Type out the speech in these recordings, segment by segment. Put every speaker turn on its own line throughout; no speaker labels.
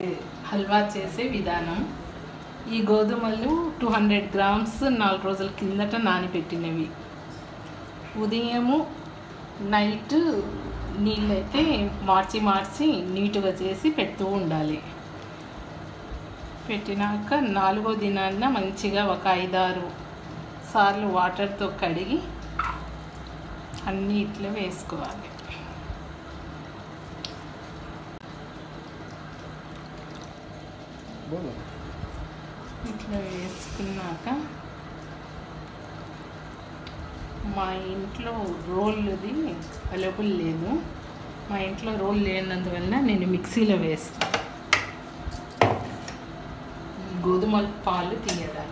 హల్వా చేసే విధానం ఈ గోధుమలు టూ హండ్రెడ్ గ్రామ్స్ నాలుగు రోజుల కిందట నానబెట్టినవి ఉదయము నైట్ నీళ్ళైతే మార్చి మార్చి నీటుగా చేసి పెడుతూ ఉండాలి పెట్టినాక నాలుగో దినాన్న మంచిగా ఒక ఐదారు సార్లు వాటర్తో కడిగి అన్నీ ఇట్లా వేసుకోవాలి
బోలో
ఇట్లా వేసుకున్నాక మా ఇంట్లో రోల్ది అవైలబుల్ లేదు మా ఇంట్లో రోల్ లేనందువల్ల నేను మిక్సీలో వేస్తాను ఈ గోధుమల పాలు తీయడానికి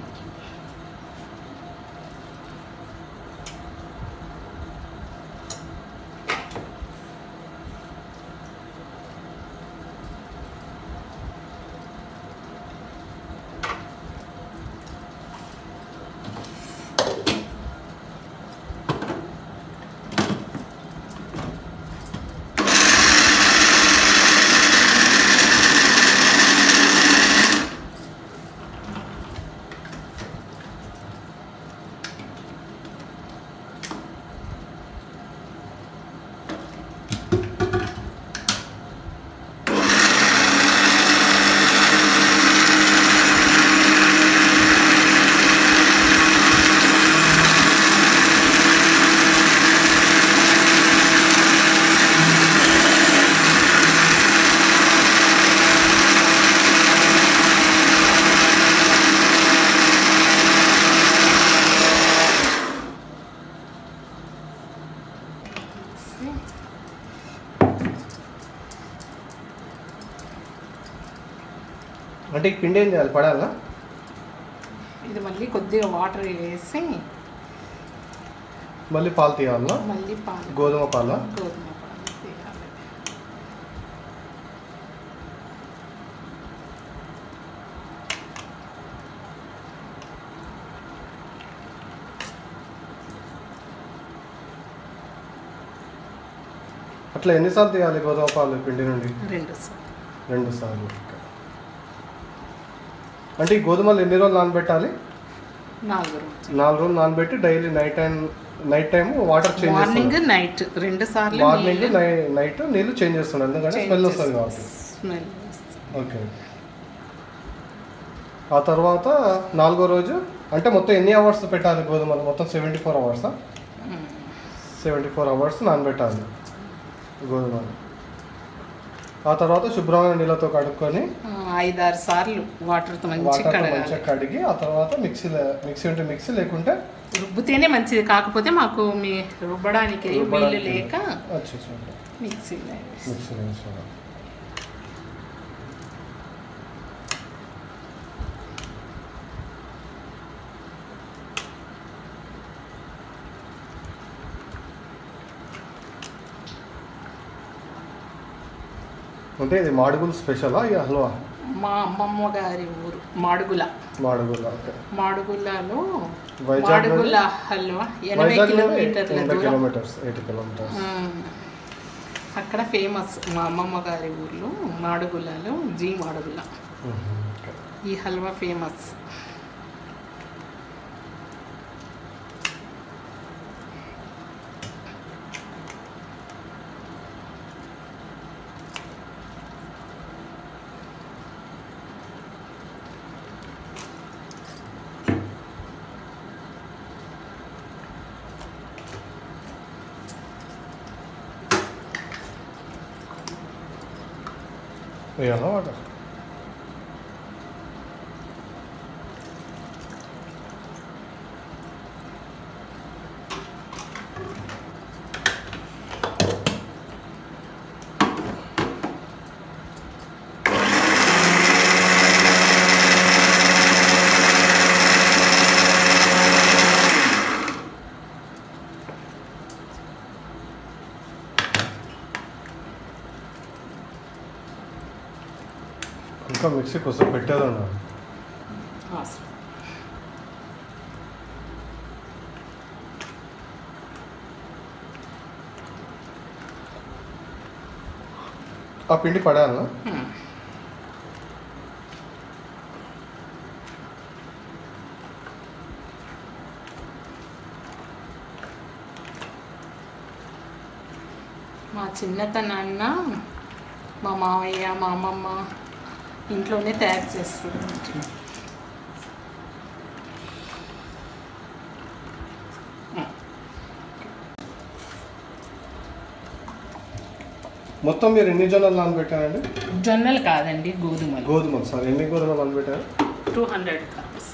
అంటే ఈ పిండి ఏం చేయాలి పడాలా
ఇది మళ్ళీ కొద్దిగా వాటర్ వేసి
మళ్ళీ పాలు తీయాలా
మళ్ళీ పాలు
గోధుమ పాల
గోధుమ పాలు తీయాలి
అట్లా ఎన్నిసార్లు తీయాలి గోధుమ పాలు పిండి నుండి
రెండు సార్లు
రెండు సార్లు ఓకే. అంటే ఈ గోధుమలు ఎన్ని రోజులు నానబెట్టాలి
నాలుగు రోజులు
నాలుగు రోజులు నానబెట్టి daily night time night time water change
morning
చేస్తాను
నైట్ రెండు సార్లు
మార్నింగ్ నైట్ నీళ్ళు చేంజ్ చేస్తున్నాను ఎందుకంటే స్మెల్ వస్తుంది కాబట్టి
స్మెల్
ఓకే ఆ తర్వాత నాలుగో రోజు అంటే మొత్తం ఎన్ని అవర్స్ పెట్టాలి గోధుమలు మొత్తం సెవెంటీ ఫోర్ అవర్సా సెవెంటీ ఫోర్ అవర్స్ నానబెట్టాలి గోధుమలు ఆ తర్వాత శుభ్రమైన నీళ్ళతో కడుక్కొని
ఐదారు సార్లు వాటర్తో మంచి
వాటర్తో
కడగాలి
మంచిగా కడిగి ఆ తర్వాత మిక్సీలో మిక్సీ ఉంటే మిక్సీ లేకుంటే
రుబ్బితేనే మంచిది కాకపోతే మాకు మీ రుబ్బడానికి వీలు
రుబ్బడానికి
లేక
వచ్చేసి
మిక్సీలో వేసి.
మిక్సీలో వేసుకోవాలి అంటే ఇది మాడుగులు స్పెషలా ఈ హల్వా
మా అమ్మమ్మ గారి ఊరు మాడుగుల
మాడుగులు ఓకే
మాడుగులలో
వైజాగ్
మాడుగుల హల్వా ఎనభై
వైజాగ్
కిలోమీటర్ల
ఎనభై
దూరం
కిలోమీటర్స్ ఎయిటీ కిలోమీటర్స్
ఉమ్. అక్కడ ఫేమస్ మా అమ్మమ్మ గారి ఊర్లో మాడుగులలో జీ మాడుగుల ఈ హల్వా ఫేమస్
వేయాలా వాటర్ ఇంకా మిక్సీ కోసం పెట్టేది ఉండాలి
అవసరం
ఆ పిండి పడాలనా
ఉమ్. మా చిన్నతనాన్న మా మామయ్య మా అమ్మమ్మ ఇంట్లోనే తయారు చేస్తుంది
మొత్తం మీరు ఎన్ని జొన్నలు నానబెట్టారండి
జొన్నలు కాదండి గోధుమలు
గోధుమలు సార్ ఎన్ని గోధుమలు నానబెట్టారు
టూ హండ్రెడ్ గ్రామ్స్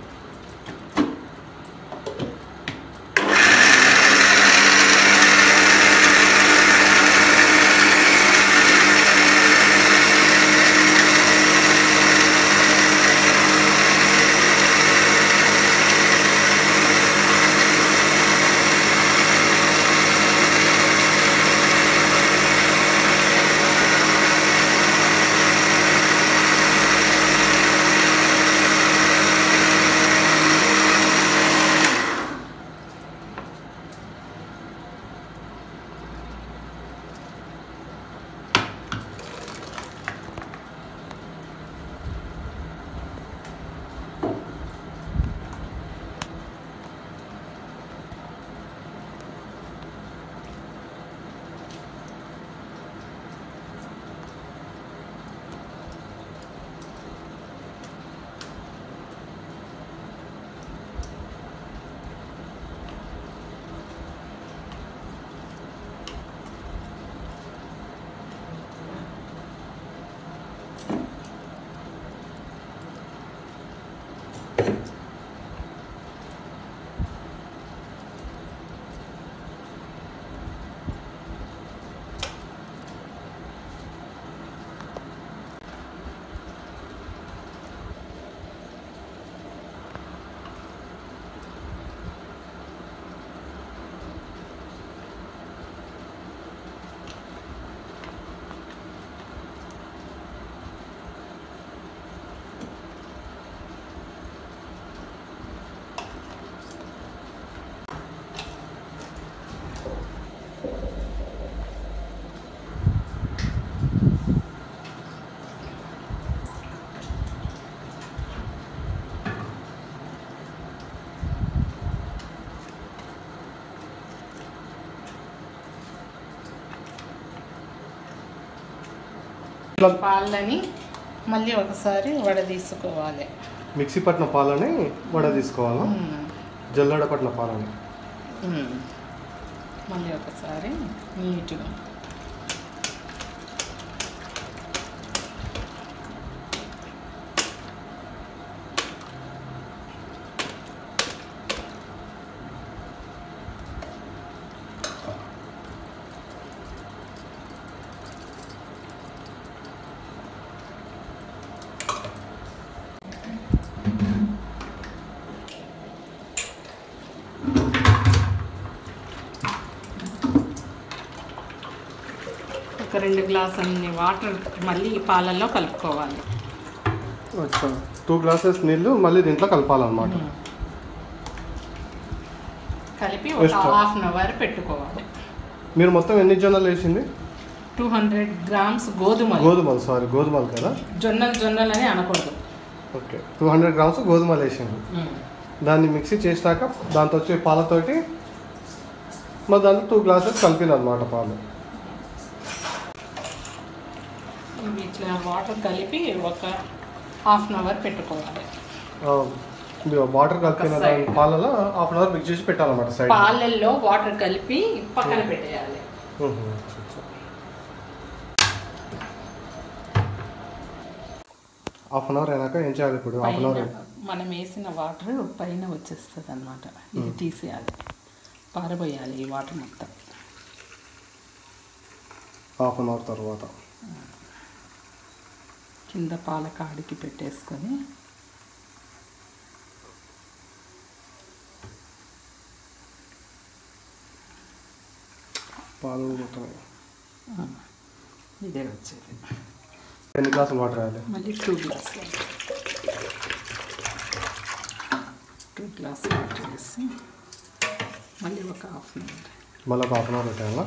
ఇట్లా
పాలని మళ్ళీ ఒకసారి వడదీసుకోవాలి
మిక్సీ పట్టిన పాలని వడ తీసుకోవాలా
మ్మ్.
జల్లెడ పట్టిన పాలని
మ్మ్. మళ్ళీ ఒకసారి నీట్గా ఒక రెండు గ్లాస్ అన్ని వాటర్ మళ్ళీ ఈ పాలల్లో కలుపుకోవాలి
అచ్చా టూ గ్లాసెస్ నీళ్ళు మళ్ళీ దీంట్లో కలపాలన్నమాట
కలిపి ఒక
Extra.
హాఫ్ అన్ అవర్ పెట్టుకోవాలి
మీరు మొత్తం ఎన్ని జొన్నలు వేసింది
టూ హండ్రెడ్ గ్రామ్స్ గోధుమలు
గోధుమలు సారీ గోధుమలు కదా
జొన్నలు జొన్నలు అని అనకూడదు
ఓకే టూ హండ్రెడ్ గ్రామ్స్ గోధుమలు వేసింది
మ్మ్.
దాన్ని మిక్సీ చేసినాక దాంతో వచ్చే పాలతోటి మరి దాంట్లో టూ గ్లాసెస్ కలిపిన అనమాట పాలు
ఇవి ఇట్లా వాటర్ కలిపి ఒక హాఫ్ అన్ అవర్ పెట్టుకోవాలి
వాటర్ కలిపిన
ఒక
దాని
side.
పాలలో హాఫ్ అన్ అవర్ మిక్స్ చేసి పెట్టాలన్నమాట సైడ్
పాలల్లో వాటర్ కలిపి పక్కన పెట్టేయాలి
హాఫ్ అన్ అవర్ అయినాక ఏం చేయాలి ఇప్పుడు హాఫ్ అన్
పైన
అవర్
మనం వేసిన వాటర్ పైన వచ్చేస్తుంది అనమాట ఇది తీసేయాలి పారబోయాలి ఈ వాటర్ మొత్తం
హాఫ్ అన్ అవర్ తర్వాత
కింద పాల కాడికి పెట్టేసుకొని
పాలు మొత్తం
ఆ, ఇదే వచ్చేది
ఎన్ని గ్లాసులు వాటర్ వేయాలి
మళ్ళీ two glass two glass water వేసి మళ్ళీ ఒక హాఫ్ అన్ అవర్
మళ్ళీ ఒక హాఫ్ అన్ అవర్ పెట్టాలా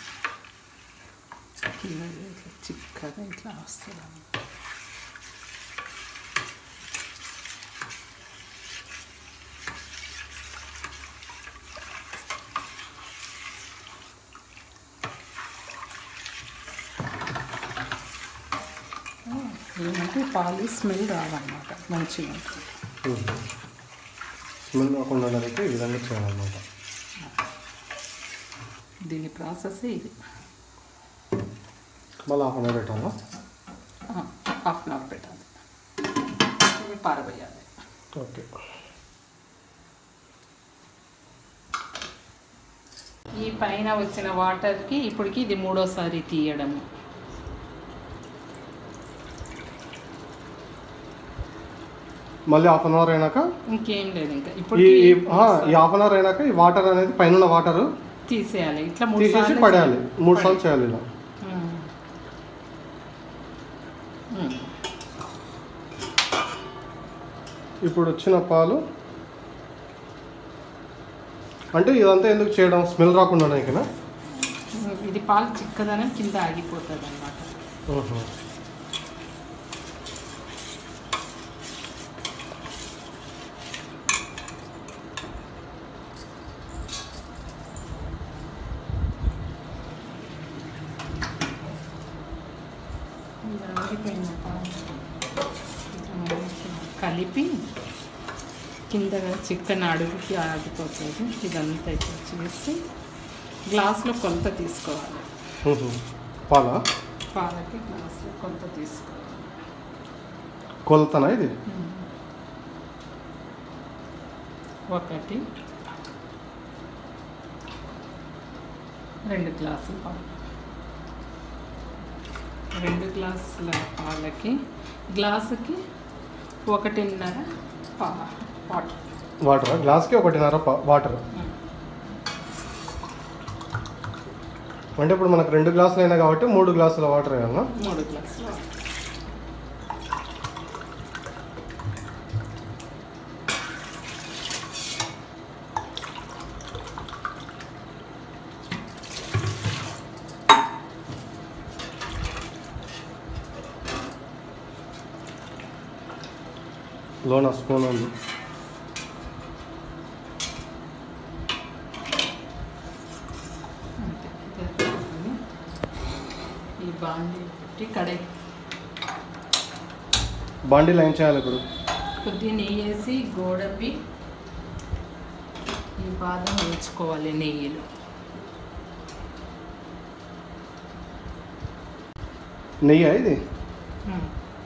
కింద ఇట్లా చిక్కగా ఇట్లా వస్తుంది ఏమంటే పాలు స్మెల్ రావన్నమాట మంచిగా ఉంటుంది
స్మెల్ రాకుండా ఉండడానికి ఈ విధంగా చేయాలన్నమాట
దీని ప్రాసెస్ ఇది
మళ్ళీ హాఫ్ అన్ అవర్ పెట్టాలా
హాఫ్ అన్ అవర్ పెట్టాలి ఇవి పారబోయాలి
ఓకే
ఈ పైన వచ్చిన వాటర్కి ఇప్పటికి ఇది మూడోసారి తీయడము
మళ్ళీ హాఫ్ అన్ అవర్ అయినాక
ఇంకేం లేదు ఇంకా
ఈ
ఇప్పటికి
ఈ- ఆ, ఈ హాఫ్ అన్ అవర్ అయినాక ఈ వాటర్ అనేది పైన ఉన్న వాటర్
తీసేయాలి ఇట్లా మూడు
తీసేసి
సార్లు
పడేయాలి మూడు సార్లు చేయాలి ఇలా
ఉమ్. ఉమ్.
ఇప్పుడు వచ్చిన పాలు అంటే ఇదంతా ఎందుకు చేయడం స్మెల్ రాకుండా ఇక్కడ
ఇది పాలు చిక్కదనం కింద ఆగిపోతుంది అనమాట ఇది ఆగిపోయిన పాలు ఇట్లా కలిపి కింద చిక్కని అడుగుకి ఆగిపోతుంది ఇదంతా ఇట్లా చేసి గ్లాస్లో కొంత తీసుకోవాలి
పాలా
పాలకి గ్లాస్లో కొంత తీసుకోవాలి
కొలతనా ఇది
ఒకటి రెండు గ్లాసులు పాలు రెండు గ్లాసుల పాలకి గ్లాసుకి ఒకటిన్నర పా వాటర్
వాటర్ గ్లాస్కి ఒకటిన్నర పా- వాటర్ అంటే ఇప్పుడు మనకు రెండు గ్లాసులు అయినా కాబట్టి మూడు గ్లాసుల వాటర్ వేయాలన్నా
మూడు గ్లాసులు వాటర్
లోన స్పూన్ ఉంది
అంతే ఇది అయిపోతుంది. ఈ బాండి పెట్టి కడాయి
బాండీలో ఏం చేయాలి ఇప్పుడు
కొద్దిగా నెయ్యి వేసి గోడపి ఈ బాదం వేయించుకోవాలి నెయ్యిలో
నెయ్యి ఇది
ఉమ్.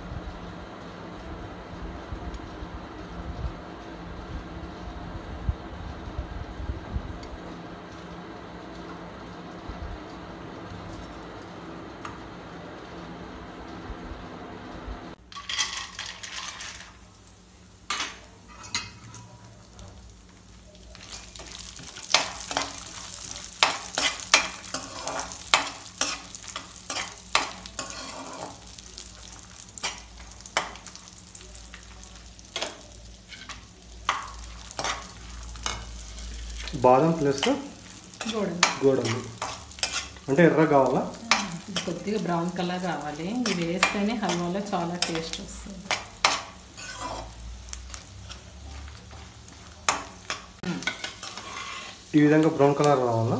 బాదం ప్లస్
గోడ
గోడలు అంటే ఎర్ర కావాలా
ఇది కొద్దిగా బ్రౌన్ కలర్ రావాలి ఇది వేస్తేనే హల్వాలో చాలా టేస్ట్ వస్తుంది
ఈ విధంగా బ్రౌన్ కలర్ రావాలా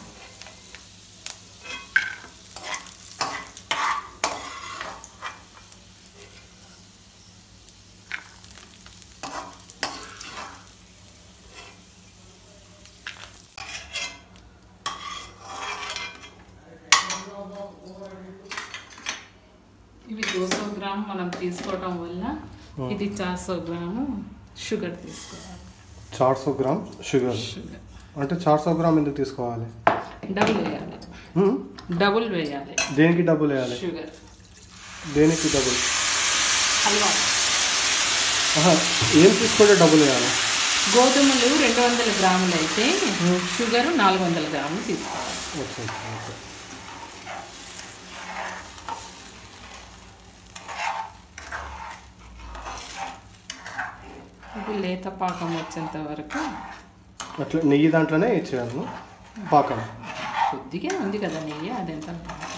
ఇవి దోసో గ్రామ్ మనం తీసుకోవడం వల్ల ఇది చార్సో గ్రాము షుగర్ తీసుకోవాలి
చార్ సో గ్రామ్ షుగర్
షుగర్
అంటే చార్ సో గ్రామ్ ఎందుకు తీసుకోవాలి
డబుల్ వేయాలి
హ్మ్?
డబుల్ వేయాలి
దేనికి డబ్బులు వేయాలి
షుగర్
దేనికి డబ్బులు
హల్వా
ఆహా, ఏం తీసుకుంటే డబ్బులు వేయాలి
గోధుమలు రెండు వందల గ్రాములు అయితే షుగర్ నాలుగు వందల గ్రాములు తీసుకోవాలి
ఓకే ఓకే, ఓకే
ఇది లేత పాకం వచ్చేంత వరకు
అట్లా నెయ్యి దాంట్లోనే ఇచ్చేయాలి పాకం
కొద్దిగా ఉంది కదా నెయ్యి అదెంత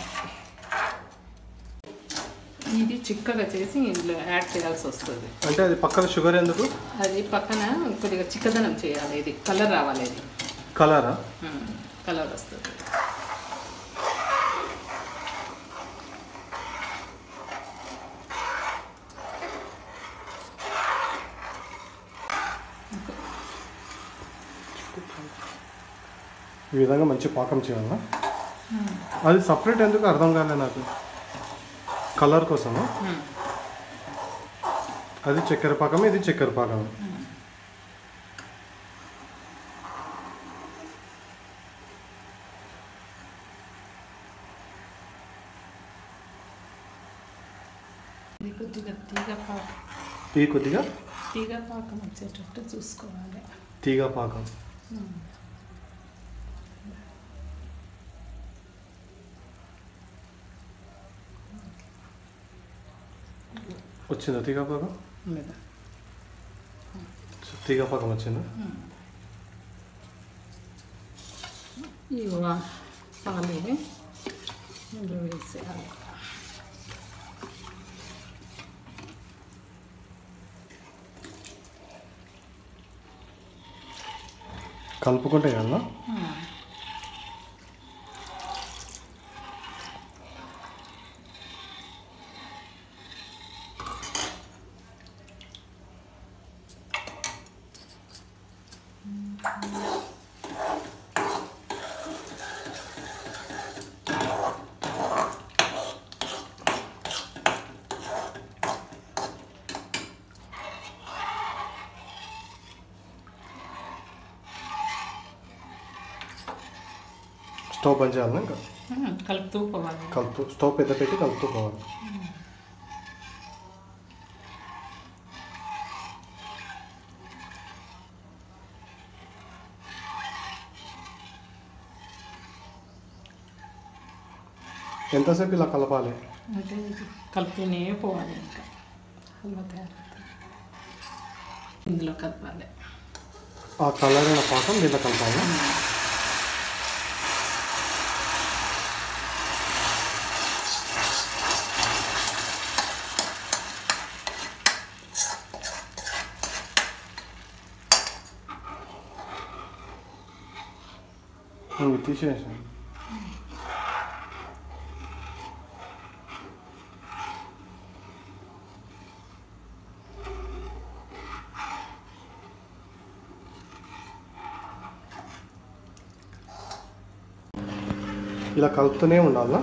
ఇది చిక్కగా చేసి ఇందులో యాడ్ చేయాల్సి వస్తుంది
అంటే అది పక్కన షుగర్ ఎందుకు
అది పక్కన కొద్దిగా చిక్కదనం చేయాలి ఇది కలర్ రావాలి ఇది
కలరా
కలర్ వస్తుంది
ఈ విధంగా మంచి పాకం చేయాలా అది సపరేట్ ఎందుకు అర్థం కాలే నాకు కలర్ కోసము
మ్మ్.
అది చక్కెర పాకం ఇది చక్కెర పాకం
ఇది కొద్దిగా తీగ పాకం
ఈ కొద్దిగా
తీగ పాకం వచ్చేటట్టు చూసుకోవాలి
తీగ పాకం వచ్చిందా తీగ పాకం
మీద
తీగ పాకం వచ్చిందా
ఈ వా- పాలు ఇవి ఇందులో వేసేయాలి
కలుపుకుంటే కదా
మ్మ్.
స్టవ్ బంద్ చేయాలి ఇంకా
మ్మ్. కలుపుతూ పోవాలి
కలుపుతూ స్టవ్ పెద్ద పెట్టి కలుపుతూ పోవాలి ఎంతసేపు ఇలా కలపాలి
అంటే ఇది కలుపుతూనే పోవాలి ఇంకా హల్వా తయారు ఇందులో కలపాలి
ఆ కలర్ అయిన పాకం దీంట్లో కలపాలి నువ్వు తీసేసాను ఇలా కలుపుతూనే ఉండాలా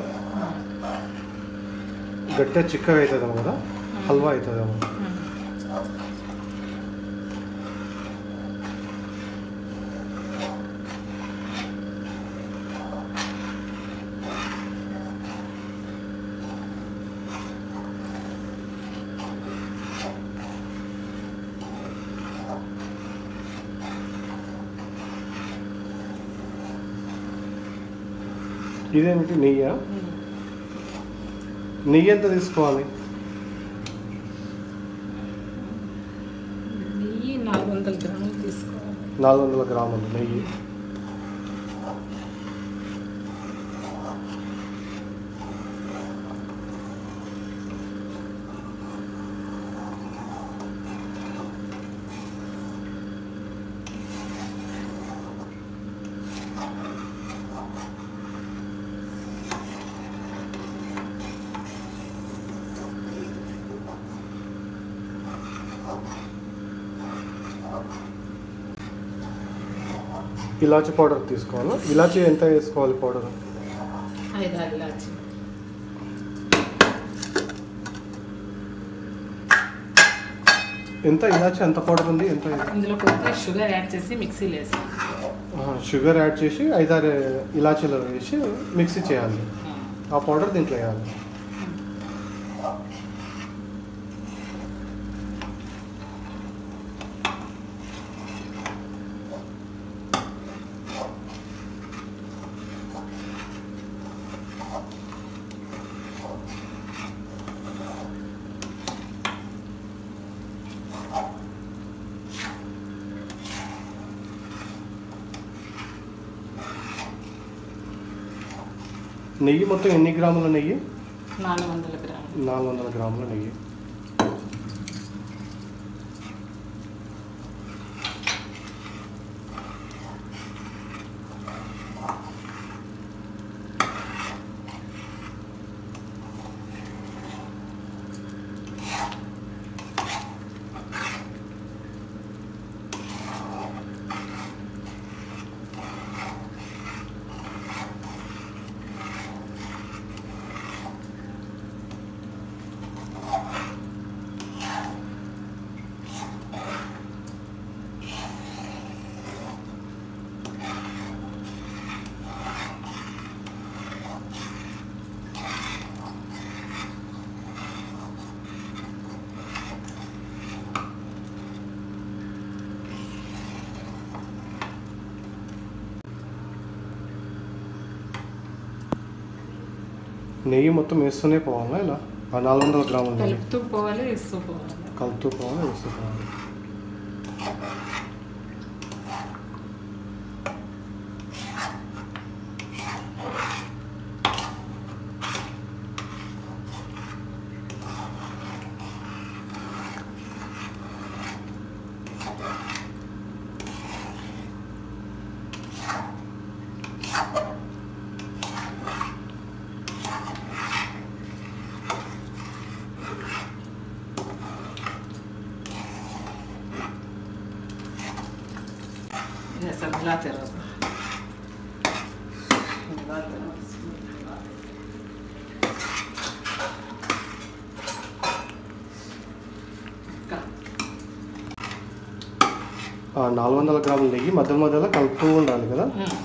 గట్టిగా చిక్కగా అవుతుందేమో కదా హల్వా అవుతుందేమో ఇదేమిటి నెయ్యి నెయ్యి ఎంత తీసుకోవాలి
నెయ్యి నాలుగు వందల గ్రాములు తీసుకోవాలి
నాలుగు వందల గ్రాములు నెయ్యి ఇలాచి పౌడర్ తీసుకోవాలి ఇలాచి ఎంత వేసుకోవాలి పౌడర్
ఐదు ఆరు ఇలాచి
ఎంత ఇలాచి ఎంత పౌడర్ ఉంది ఎంత ఇది?
ఇందులో కొద్దిగా షుగర్ యాడ్ చేసి మిక్సీలో వేసి
ఆహా, షుగర్ యాడ్ చేసి ఐదారు ఇలాచీలు వేసి మిక్సీ చేయాలి ఆ పౌడర్ దీంట్లో వేయాలి నెయ్యి మొత్తం ఎన్ని గ్రాముల నెయ్యి
నాలుగు వందల గ్రాములు
నాలుగు వందల గ్రాముల నెయ్యి నెయ్యి మొత్తం వేస్తూనే పోవాలా ఇలా ఆ నాలుగు వందల గ్రాముల నెయ్యి
కలుపుతూ పోవాలి వేస్తూ పోవాలి
కలుపుతూ పోవాలి వేస్తూ పోవాలి
ऐसा मिलाते रहो मिलाते रहो ఇంకా
ఆ నాలుగు వందల గ్రాముల నెయ్యి మధ్య మధ్యలో కలుపుతూ ఉండాలి కదా
ఉమ్.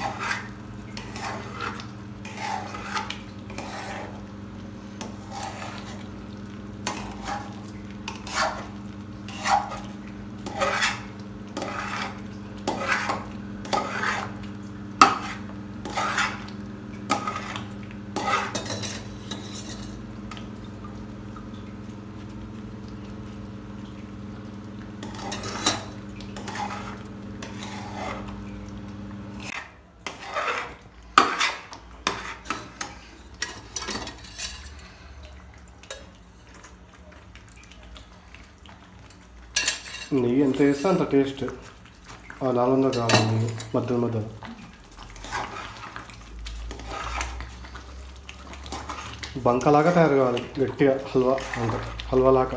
నెయ్యి ఎంత వేస్తే అంత టేస్ట్ ఆ నాలుగు వందల గ్రాముల నెయ్యి మధ్య మధ్యలో బంకలాగా తయారు కావాలి గట్టిగా హల్వా అంటే హల్వా లాగా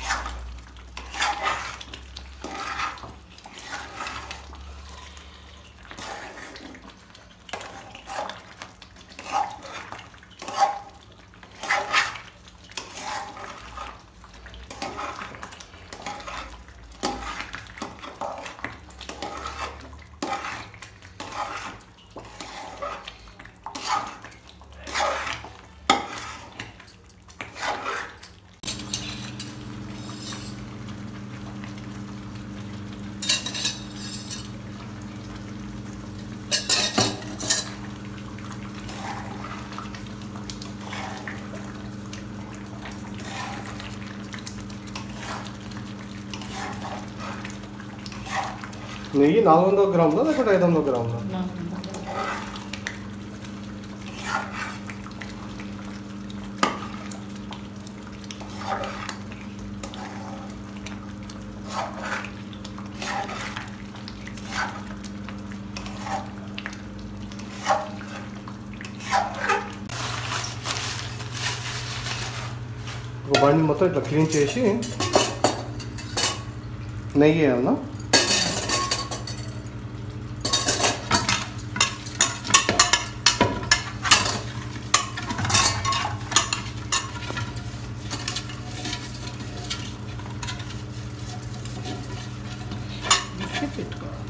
నెయ్యి నాలుగు వందల గ్రాములు లేకపోతే ఐదు వందల గ్రాములు ఒక బండి మొత్తం ఇట్లా క్లీన్ చేసి నెయ్యి వేయాలన్నా
వేసి పెట్టుకోవాలి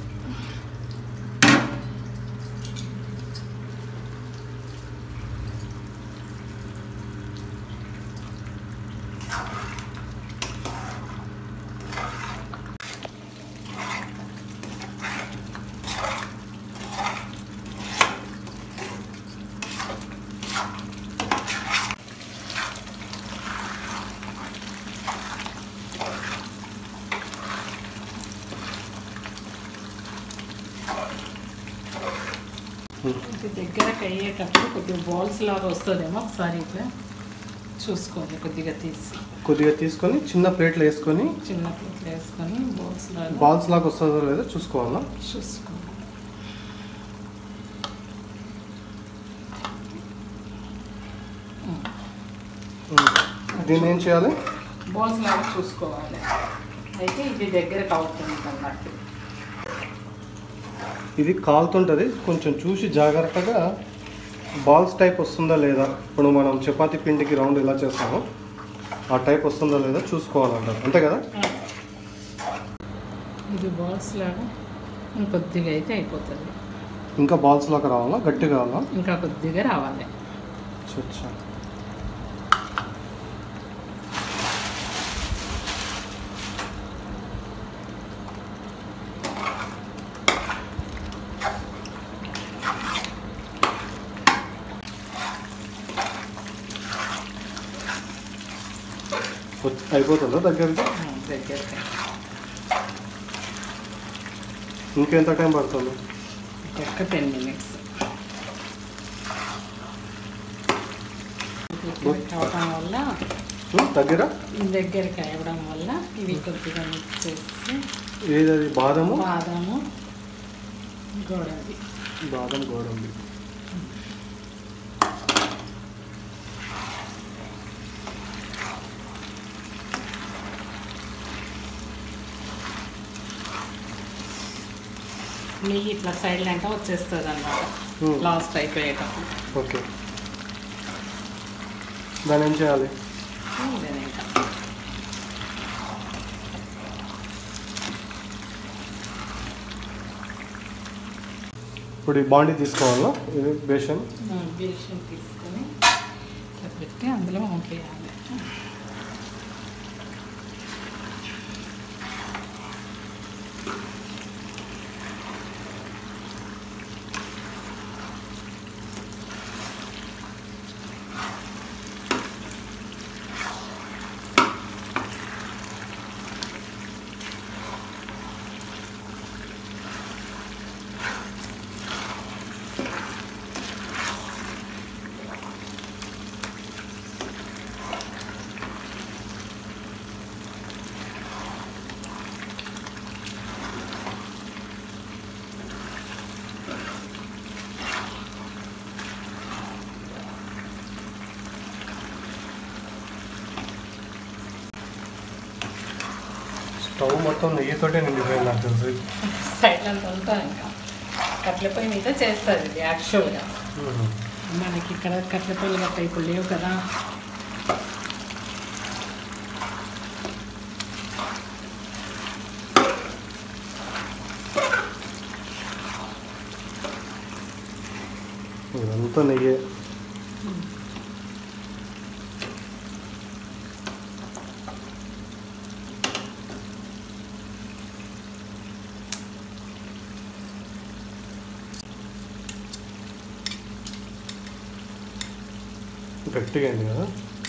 ఇది దగ్గరకు అయ్యేటప్పుడు కొద్దిగా బాల్స్ లాగా వస్తుందేమో ఒకసారి ఇట్లా చూసుకోవాలి కొద్దిగా తీసి
కొద్దిగా తీసుకొని చిన్న ప్లేట్లో వేసుకొని
చిన్న ప్లేట్లు వేసుకొని బాల్స్ లాగా
బాల్స్ లాగా వస్తుందో లేదో చూసుకోవాలా
చూసుకోవాలి
దీన్ని ఏం చేయాలి
బాల్స్ లాగా చూసుకోవాలి అయితే ఇది దగ్గరకు అవుతుంది అన్నట్టు
ఇది కాలుతుంటుంది కొంచెం చూసి జాగ్రత్తగా బాల్స్ టైప్ వస్తుందా లేదా ఇప్పుడు మనం చపాతీ పిండికి రౌండ్ ఎలా చేస్తామో ఆ టైప్ వస్తుందా లేదా చూసుకోవాలంటారు అంతే కదా
ఇది బాల్స్ లాగా ఇంకొద్దిగా అయితే అయిపోతుంది
ఇంకా బాల్స్ లాగా రావాలా గట్టి కావాలా
ఇంకా కొద్దిగా రావాలి
అచ్చా, అచ్చా వచ్చి- అయిపోతుందా దగ్గరికి
దగ్గరికి
ఇంకెంత టైం పడుతుంది
ఒక్క టెన్ మినిట్స్ అవడం వల్ల
ఉం, దగ్గర
దగ్గరికి అవ్వడం వల్ల ఇవి కొద్దిగా మిక్స్ చేసి
ఏదది బాదము
బాదాము గోడంబి
బాదం గోడంబి
నెయ్యి ఇట్లా సైడ్ లాంటి వచ్చేస్తుంది అనమాట
Hmm.
లాస్ట్ అయిపోయేటప్పుడు
ఓకే దాన్ని ఏం చేయాలి
ఇదేనే ఇంకా
ఇప్పుడు ఈ బాండీ తీసుకోవాలా ఇది బేషన్
బేషన్ తీసుకొని ఇట్లా పెట్టి అందులో పంపేయాలి
స్టవ్ మొత్తం నెయ్యితోటే నిండిపోయింది నాకు తెలిసి
సైడ్ అంతా ఉంటా ఇంకా కట్ల పొయ్యి మీద చేస్తుంది ఇది యాక్చువల్గా
మ్మ్.
మనకి ఇక్కడ కట్ల పొయ్యి గట్ట ఇప్పుడు లేవు కదా
ఇదంతా నెయ్యే గట్టిగా అయింది కదా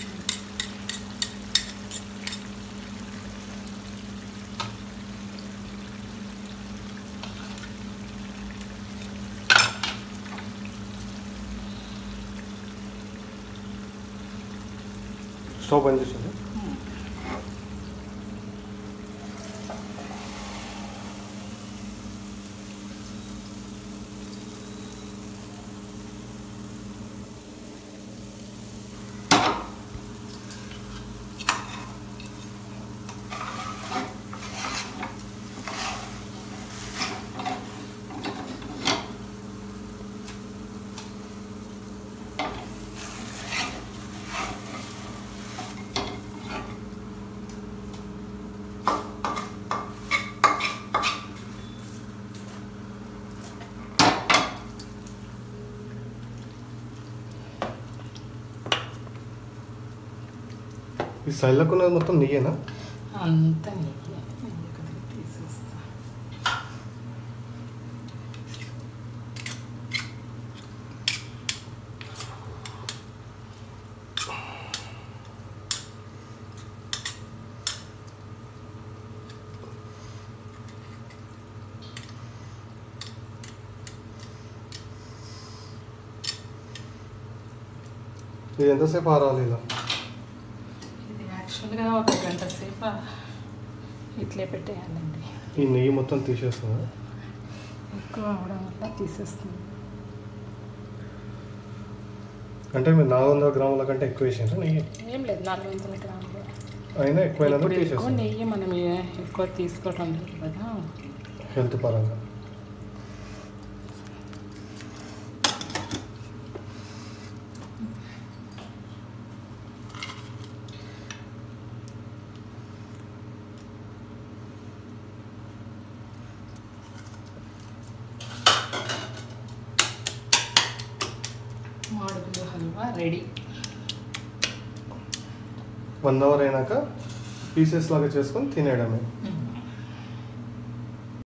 స్టవ్ బంద్ చేసింది ఈ సైడ్లకు ఉన్నది మొత్తం నెయ్యేనా
అంతా నెయ్యి నెయ్యి కొద్దిగా తీసేస్తా
ఇది ఎంతసేపు ఆరాలి ఇలా
ఇది యాక్చువల్గా ఒక గంట సేపు ఇట్లే పెట్టేయాలండి
ఈ నెయ్యి మొత్తం తీసేస్తుందా
ఎక్కువ అవడం వల్ల తీసేస్తుంది
అంటే మీరు నాలుగు వందల గ్రాముల కంటే ఎక్కువ వేసారా నెయ్యి
ఏం లేదు నాలుగు వందల గ్రాములు
అయినా ఎక్కువైనా
ఇప్పుడు ఎక్కువ
తీసేస్తుంది
నెయ్యి మనం ఏ- ఎక్కువ తీసుకోవటం లేదు కదా
హెల్త్ పరంగా
Madugulu halwa ready
one hour అయినాక పీసెస్ లాగా చేసుకొని తినేయడమే
ఉమ్.